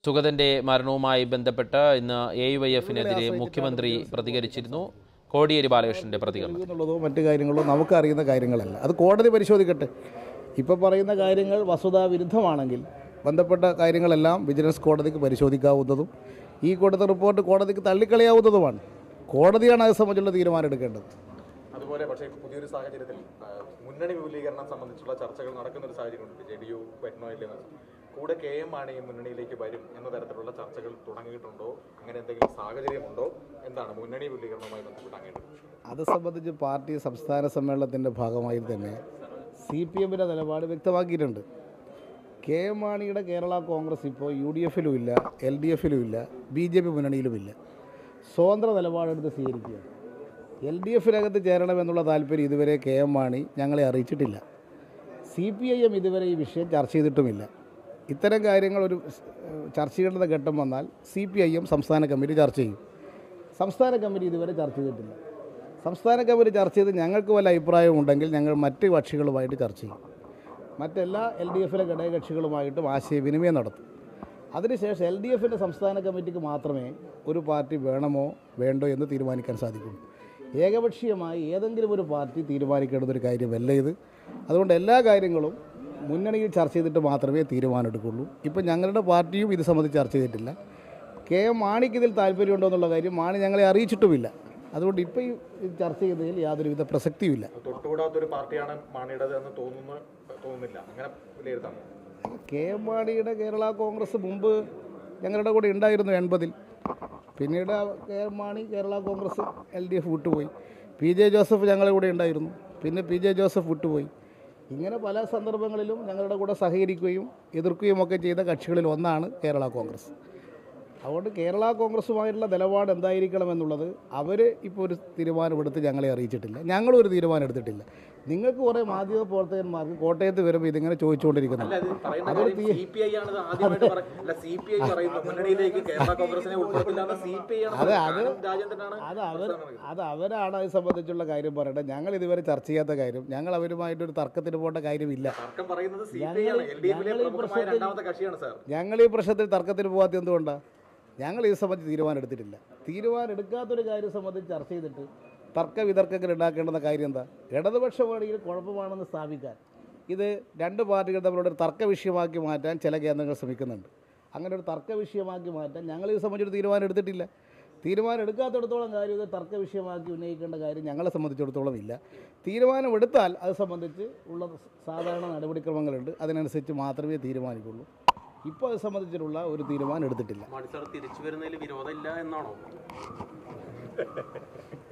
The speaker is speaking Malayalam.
സുഗതന്റെ മരണവുമായി ബന്ധപ്പെട്ട് ഇന്ന് എ വൈ എഫിനെതിരെ മുഖ്യമന്ത്രി പ്രതികരിച്ചിരുന്നു കോടിയേരി ബാലകൃഷ്ണന്റെ പ്രതികരണം എന്നുള്ളതോ മറ്റു കാര്യങ്ങളോ നമുക്കറിയുന്ന കാര്യങ്ങളല്ല അത് കോടതി പരിശോധിക്കട്ടെ ഇപ്പോൾ പറയുന്ന കാര്യങ്ങൾ വസ്തുതാ വിരുദ്ധമാണെങ്കിൽ ബന്ധപ്പെട്ട കാര്യങ്ങളെല്ലാം വിജിലൻസ് കോടതിക്ക് പരിശോധിക്കാവുന്നതും ഈ കൊടുത്ത റിപ്പോർട്ട് കോടതിക്ക് തള്ളിക്കളയാവുന്നതുമാണ് കോടതിയാണ് അത് സംബന്ധിച്ചുള്ള തീരുമാനം എടുക്കേണ്ടത് അതുപോലെ പക്ഷേ പുതിയൊരു സാഹചര്യത്തിൽ ആ, മുന്നണി വിപുലീകരണം സംബന്ധിച്ചുള്ള ചർച്ചകൾ നടക്കുന്ന ഒരു സാഹചര്യമുണ്ട് ജെ ഡി യു വരുന്നോ ഇല്ലെന്ന് കൂടെ കെ എം മാണി മുന്നണിയിലേക്ക് വരും എന്ന തരത്തിലുള്ള ചർച്ചകൾ തുടങ്ങിയിട്ടുണ്ടോ അങ്ങനെ എന്തെങ്കിലും സാഹചര്യമുണ്ടോ എന്താണ് മുന്നണി വിപുലീകരണവുമായി ബന്ധപ്പെട്ട് അങ്ങേണ്ടത് അത് സംബന്ധിച്ച് പാർട്ടി സംസ്ഥാന സമ്മേളനത്തിൻ്റെ ഭാഗമായി തന്നെ സി പി എമ്മിൻ്റെ നിലപാട് വ്യക്തമാക്കിയിട്ടുണ്ട് കെ എം മാണിയുടെ കേരള കോൺഗ്രസ് ഇപ്പോൾ യു ഡി എഫിലും ഇല്ല എൽ ഡി എഫിലും ഇല്ല ബി ജെ പി മുന്നണിയിലുമില്ല സ്വതന്ത്ര നിലപാടെടുത്ത് സ്വീകരിക്കുകയാണ് എൽ ഡി എഫിനകത്ത് ചേരണമെന്നുള്ള താല്പര്യം ഇതുവരെ കെ എം മാണി ഞങ്ങളെ അറിയിച്ചിട്ടില്ല സി പി ഐ എം ഇതുവരെ ഈ വിഷയം ചർച്ച ചെയ്തിട്ടുമില്ല ഇത്തരം കാര്യങ്ങൾ ഒരു ഏഹ്, ചർച്ച ചെയ്യേണ്ട ഘട്ടം വന്നാൽ സി പി ഐ എം സംസ്ഥാന കമ്മിറ്റി ചർച്ച ചെയ്യും സംസ്ഥാന കമ്മിറ്റി ഇതുവരെ ചർച്ച ചെയ്തിട്ടില്ല സംസ്ഥാന കമ്മിറ്റി ചർച്ച ചെയ്ത് ഞങ്ങൾക്ക് വല്ല അഭിപ്രായവും ഉണ്ടെങ്കിൽ ഞങ്ങൾ മറ്റ് കക്ഷികളുമായിട്ട് ചർച്ച ചെയ്യും മറ്റെല്ലാ എൽ ഡി എഫിലെ ഘടകകക്ഷികളുമായിട്ടും ആശയവിനിമയം നടത്തും അതിനുശേഷം എൽ ഡി എഫിൻ്റെ സംസ്ഥാന കമ്മിറ്റിക്ക് മാത്രമേ ഒരു പാർട്ടി വേണമോ വേണ്ടോ എന്ന് തീരുമാനിക്കാൻ സാധിക്കുള്ളൂ ഏകപക്ഷീയമായി ഏതെങ്കിലും ഒരു പാർട്ടി തീരുമാനിക്കേണ്ട ഒരു കാര്യമല്ല ഇത് അതുകൊണ്ട് എല്ലാ കാര്യങ്ങളും മുന്നണിയിൽ ചർച്ച ചെയ്തിട്ട് മാത്രമേ തീരുമാനമെടുക്കുള്ളൂ ഇപ്പം ഞങ്ങളുടെ പാർട്ടിയും ഇത് സംബന്ധിച്ച് ചർച്ച ചെയ്തിട്ടില്ല കെ എം മാണിക്ക് ഇതിൽ താല്പര്യമുണ്ടോ എന്നുള്ള കാര്യം മാണി ഞങ്ങളെ അറിയിച്ചിട്ടുമില്ല അതുകൊണ്ട് ഇപ്പോൾ ഈ ഇത് ചർച്ച ചെയ്തതിൽ യാതൊരുവിധ പ്രസക്തിയുമില്ല തൊട്ടുകൂടാത്തൊരു പാർട്ടിയാണ് മാണിയുടേത് എന്ന് തോന്നുന്നു തോന്നുന്നില്ല അങ്ങനെ വിലയിരുത്താം കെ എം മാണിയുടെ കേരള കോൺഗ്രസ് മുമ്പ് ഞങ്ങളുടെ കൂടെ ഉണ്ടായിരുന്നു എൺപതിൽ പിന്നീട് ആ K M Mani Kerala Congress L D F വിട്ടുപോയി പി ജെ ജോസഫ് ഞങ്ങളുടെ കൂടെ ഉണ്ടായിരുന്നു പിന്നെ പി ജെ ജോസഫ് വിട്ടുപോയി ഇങ്ങനെ പല സന്ദർഭങ്ങളിലും ഞങ്ങളുടെ കൂടെ സഹകരിക്കുകയും എതിർക്കുകയും ഒക്കെ ചെയ്ത കക്ഷികളിൽ ഒന്നാണ് കേരള കോൺഗ്രസ് അതുകൊണ്ട് കേരള കോൺഗ്രസുമായിട്ടുള്ള നിലപാട് എന്തായിരിക്കണം എന്നുള്ളത് അവർ ഇപ്പോൾ ഒരു തീരുമാനമെടുത്ത് ഞങ്ങളെ അറിയിച്ചിട്ടില്ല ഞങ്ങളും ഒരു തീരുമാനം എടുത്തിട്ടില്ല നിങ്ങൾക്ക് കുറേ മാധ്യമ പ്രവർത്തകന്മാർക്ക് കോട്ടയത്ത് വരുമ്പോൾ ഇതിങ്ങനെ ചോദിച്ചുകൊണ്ടിരിക്കുന്നു അതൊരു തീ- സി പി ഐ ആണ് ഇത് ആദ്യമായിട്ട് പറ- അല്ല സി പി ഐ പറയുന്നു മുന്നണിയിലേക്ക് കേരള കോൺഗ്രസിനെ ഉൾപ്പെടുത്തില്ല എന്ന് സി പി ഐ ആണ് അത് പറയുന്നത്. അത് കാനം രാജേന്ദ്രനാണ് അത് അവർ അത് അവരാണ് അത് സംബന്ധിച്ചുള്ള കാര്യം പറയേണ്ടത് ഞങ്ങൾ ഇതുവരെ ചർച്ച ചെയ്യാത്ത കാര്യം ഞങ്ങൾ അവരുമായിട്ടൊരു തർക്കത്തിന് പോകേണ്ട കാര്യമില്ല തർക്കം പറയുന്നത് സി പി ഐ ആണ് എൽ ഡി എഫിലെ പ്രമുഖമായ രണ്ടാമത്തെ കക്ഷിയാണ് സാർ ഞങ്ങൾ ഈ പ്രശ്നത്തിൽ തർക്കത്തിന് പോകാത്ത എന്തുകൊണ്ടാണ് ഞങ്ങൾ ഇത് സംബന്ധിച്ച് തീരുമാനം എടുത്തിട്ടില്ല തീരുമാനം എടുക്കാത്തൊരു കാര്യം സംബന്ധിച്ച് ചർച്ച ചെയ്തിട്ട് തർക്ക വിതർക്കങ്ങൾ ഉണ്ടാക്കേണ്ടുന്ന കാര്യം എന്താ ഇടതുപക്ഷമാണെങ്കിൽ കുഴപ്പമാണെന്ന് സ്ഥാപിക്കാൻ ഇത് രണ്ട് പാർട്ടികൾ തമ്മിലുള്ള ഒരു തർക്ക വിഷയമാക്കി മാറ്റാൻ ചില കേന്ദ്രങ്ങൾ ശ്രമിക്കുന്നുണ്ട് അങ്ങനെ ഒരു തർക്ക വിഷയമാക്കി മാറ്റാൻ ഞങ്ങൾ ഇത് സംബന്ധിച്ചൊരു തീരുമാനം എടുത്തിട്ടില്ല തീരുമാനം എടുക്കാത്തിടത്തോളം കാര്യം ഇത് തർക്ക വിഷയമാക്കി ഉന്നയിക്കേണ്ട കാര്യം ഞങ്ങളെ സംബന്ധിച്ചിടത്തോളം ഇല്ല തീരുമാനം എടുത്താൽ അത് സംബന്ധിച്ച് ഉള്ള സാധാരണ നടപടിക്രമങ്ങളുണ്ട് അതിനനുസരിച്ച് മാത്രമേ തീരുമാനിക്കുള്ളൂ ഇപ്പോൾ അത് സംബന്ധിച്ചിട്ടുള്ള ഒരു തീരുമാനം എടുത്തിട്ടില്ല മാണി സാർ തിരിച്ചു വരുന്നതിൽ വിരോധമില്ല എന്നാണോ